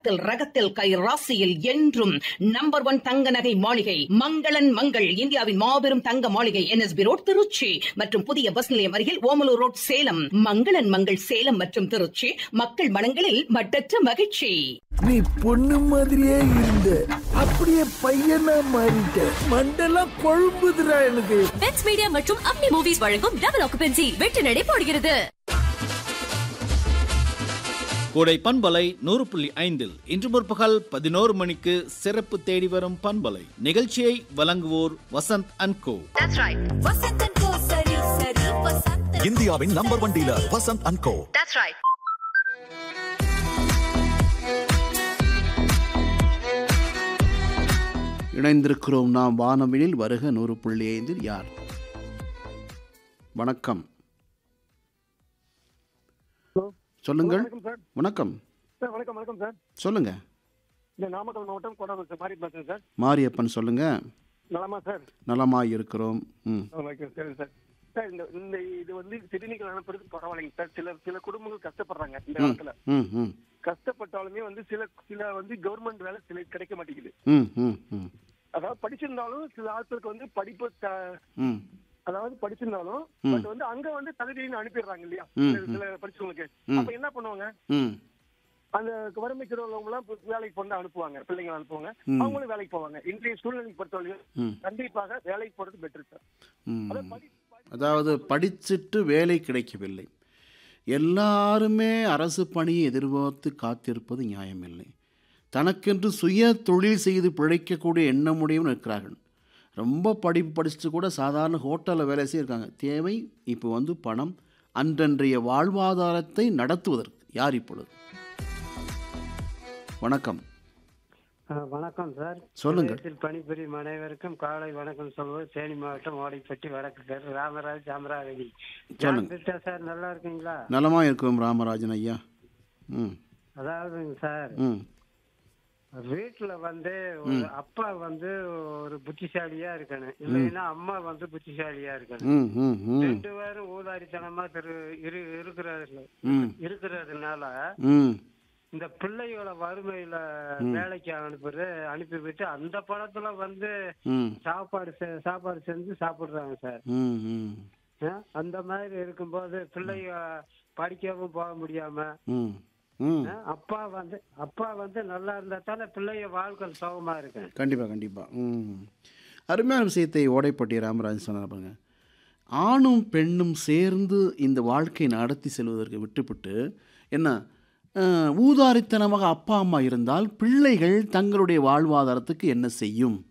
தரத்தில் ரகத்தில் கை ராசியில் என்றும் நம்பர் ஒன் தங்க நகை மாளிகை மங்களன் மங்கள் இந்தியாவின் மாபெரும் தங்க மாளிகை என்எஸ்பி ரோட் திருச்சி மற்றும் புதிய பஸ் நிலையம் அருகில் ஓமலூர் ரோட் சேலம் மங்களன் மங்கள் சேலம் மற்றும் திருச்சி மக்கள் மனங்களில் மட்டற்ற மகிழ்ச்சி நீ பொண்ணு மாதிரியே இருந்த அப்படியே பையனா மாறிட்ட மண்டெல்லாம் கொழும்புதுடா எனக்கு பெட்ஸ் மீடியா மற்றும் அப்னி மூவிஸ் வழங்கும் டபுள் ஆக்குபென்சி வெற்றி நடை போடுகிறது கோடை பண்பலை நூறு புள்ளி ஐந்தில் இன்று முற்பகல் பதினோரு மணிக்கு சிறப்பு தேடி வரும் பண்பலை நிகழ்ச்சியை வழங்குவோர் வசந்த் அண்ட் கோ இந்தியாவின் number one dealer Vasanth and Co இணைந்திருக்கிறோம் நாம் வானவினில் வருக நூறு புள்ளி ஐந்தில் யார் வணக்கம் சொல்லுங்கள் வணக்கம் சார் வணக்கம் சார் வணக்கம் வணக்கம் சார் சொல்லுங்க இந்த நாமக்கல் மாவட்டம் கோடாபுரம் சார் மாறி பேசுறேன் சார் மாரியப்பன் சொல்லுங்க நலமா சார் நலமாய் இருக்கிறோம் ம் ஓகே சரி சார் சார் இந்த இந்த இது வந்து சிறுநீர்கள் அனுப்புறது பரவாயில்லைங்க சார் சில சில குடும்பங்கள் கஷ்டப்படுறாங்க இந்த ம் காலத்துல ம் ம் கஷ்டப்பட்டாலுமே வந்து சில சில வந்து கவர்மெண்ட் வேலை சில கிடைக்க மாட்டேங்குது ம் ம் ம் அதாவது படிச்சிருந்தாலும் சில ஆட்களுக்கு வந்து படிப்பு த- ம் அதாவது படிச்சிருந்தாலும் ம். பட் வந்து அங்க வந்து தகுதின்னு அனுப்பிடுறாங்க இல்லையா ம், சில- சில படிச்சவங்களுக்கு ம். அப்ப என்ன பண்ணுவாங்க ம் அந்த வறுமைக்கு உள்ளவங்க எல்லாம் வேலைக்கு கொண்டு அனுப்புவாங்க பிள்ளைங்க அனுப்புவாங்க ம். அவங்களும் வேலைக்கு போவாங்க இன்றைய சூழ்நிலைக்கு பொறுத்தவரைக்கும் ம் கண்டிப்பாக வேலைக்கு போறது பெட்டர் சார் ம் அதாவது படி- அதாவது படிச்சிட்டு வேலை கிடைக்கவில்லை எல்லாருமே அரசு பணியை எதிர்பார்த்து காத்திருப்பது நியாயமில்லை தனக்கென்று சுய தொழில் செய்து பிழைக்கக்கூடிய எண்ணமுடையவன் இருக்கிறார்கள் ரொம்ப படிப்பு படிச்சுட்டு கூட சாதாரண ஹோட்டலில் வேலை செய்யிருக்காங்க தேவை இப்போ வந்து பணம் அன்றன்றைய வாழ்வாதாரத்தை நடத்துவதற்கு யார் இப்பொழுது வணக்கம் ஆ, வணக்கம் சார் சொல்லுங்கள். நிலையத்தில் பணிபுரியும் அனைவருக்கும் காலை வணக்கம் சொல்வது தேனி மாவட்டம் ஓடைப்பட்டி வடக்கு தெரு ராமராஜ் அமராவதி சொல்லுங்க. ஜான் பிட்டா சார் நல்லா இருக்கீங்களா நலமாக இருக்கிறோம் ராமராஜன் ஐயா ம் அதாவதுங்க சார் ம் வீட்டுல வந்து ஒரு அப்பா வந்து ஒரு புத்திசாலியா இருக்கணும் இல்லைன்னா அம்மா வந்து புத்திசாலியா இருக்கணும் ம் ம் ம் ரெண்டு பேரும் ஊதாரித்தனமா திரு இரு இருக்கிறார்கள் ம் இருக்கிறதுனால ம் இந்த பிள்ளைகளை வறுமையில வேலைக்கு அனுப்புறது அனுப்பிவிட்டு அந்த பணத்துல வந்து ம் சாப்பாடு செ- சாப்பாடு செஞ்சு சாப்பிடுறாங்க சார் ம் ம் ஆ, அந்த மாதிரி இருக்கும்போது பிள்ளைங்க படிக்கவும் போக முடியாம ம் ம் ஆ, அப்பா வந்து அப்பா வந்து நல்லா இருந்தா தானே பிள்ளைங்க வாழ்க்கை சுகமா இருக்கு கண்டிப்பாக கண்டிப்பாக ம் அருமையான விஷயத்தை ஓடைப்பட்டி ராமராஜன் சொன்னார் பாருங்க ஆணும் பெண்ணும் சேர்ந்து இந்த வாழ்க்கையை நடத்தி செல்வதற்கு விட்டுவிட்டு என்ன அஹ், ஊதாரித்தனமாக அப்பா அம்மா இருந்தால் பிள்ளைகள் தங்களுடைய வாழ்வாதாரத்துக்கு என்ன செய்யும்